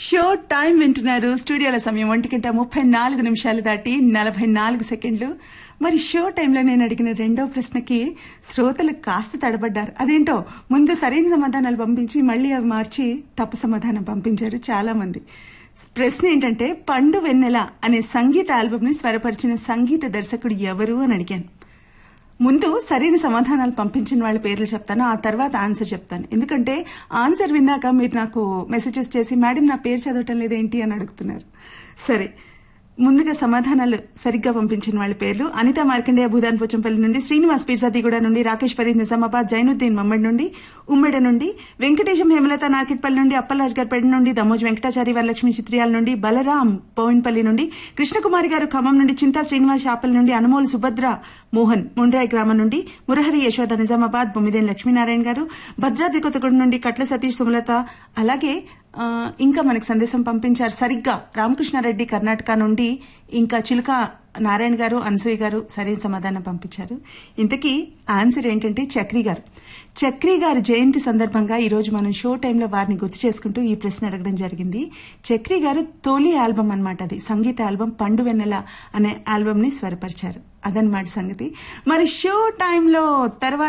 show time వింటున్నారు స్టూడియోల సమయం ఒంటి గంట ముప్పై నాలుగు నిమిషాలు దాటి నలభై నాలుగు సెకండ్లు మరి షో టైంలో నేను అడిగిన రెండో ప్రశ్నకి శ్రోతలు కాస్త తడబడ్డారు అదేంటో ముందు సరైన సమాధానాలు పంపించి మళ్ళీ అవి మార్చి తప్పు సమాధానం పంపించారు చాలా మంది ప్రశ్న ఏంటంటే పండు వెన్నెల అనే సంగీత ఆల్బమ్ ని స్వరపరిచిన సంగీత దర్శకుడు ఎవరు అని అడిగాను ముందు సరైన సమాధానాలు పంపించిన వాళ్ళ పేర్లు చెప్తాను ఆ తర్వాత ఆన్సర్ చెప్తాను ఎందుకంటే ఆన్సర్ విన్నాక మీరు నాకు మెసేజెస్ చేసి మేడం నా పేరు చదవటం లేదేంటి అని అడుగుతున్నారు సరే ముందుగా సమాధానాలు సరిగ్గా పంపించిన వాళ్ళ పేర్లు అనిత మార్కండేయ భూదాన్ పోచంపల్లి నుండి శ్రీనివాస్ పీర్జాదిగూడ నుండి రాకేష్ ఫరీద్ నిజామాబాద్ జైనుద్దీన్ మమ్మడి నుండి ఉమ్మెడ నుండి వెంకటేశం హేమలత నార్కెట్పల్లి నుండి అప్పలరాజ్ గారిపేట నుండి దమ్మోజ్ వెంకటాచారి వరలక్ష్మి చిత్రియాల నుండి బలరాం పౌన్పల్లి నుండి కృష్ణకుమారి గారు ఖమ్మం నుండి చింతా శ్రీనివాస్ షాపల్ నుండి అనుమోలు సుభద్ర మోహన్ ముండ్రాయి గ్రామం నుండి మురహరి యశోద నిజామాబాద్ బొమ్మిదేని లక్ష్మీనారాయణ గారు భద్రాద్రి కొత్తగూడెం నుండి కట్ల సతీష్ సుమలత అలాగే ఆ, ఇంకా మనకు సందేశం పంపించారు సరిగ్గా రామకృష్ణారెడ్డి కర్ణాటక నుండి ఇంకా చిలుక నారాయణ గారు అనసూయ గారు సరైన సమాధానం పంపించారు ఇంతకీ ఆన్సర్ ఏంటంటే చక్రి గారు చక్రి గారి జయంతి సందర్భంగా ఈ రోజు మనం షో టైంలో వారిని గుర్తు చేసుకుంటూ ఈ ప్రశ్న అడగడం జరిగింది చక్రి గారు తొలి ఆల్బమ్ అన్నమాట అది సంగీత ఆల్బమ్ పండు వెన్నెల అనే ఆల్బమ్ ని స్వరపరిచారు అదనమాట సంగతి మరి షో టైంలో తర్వాత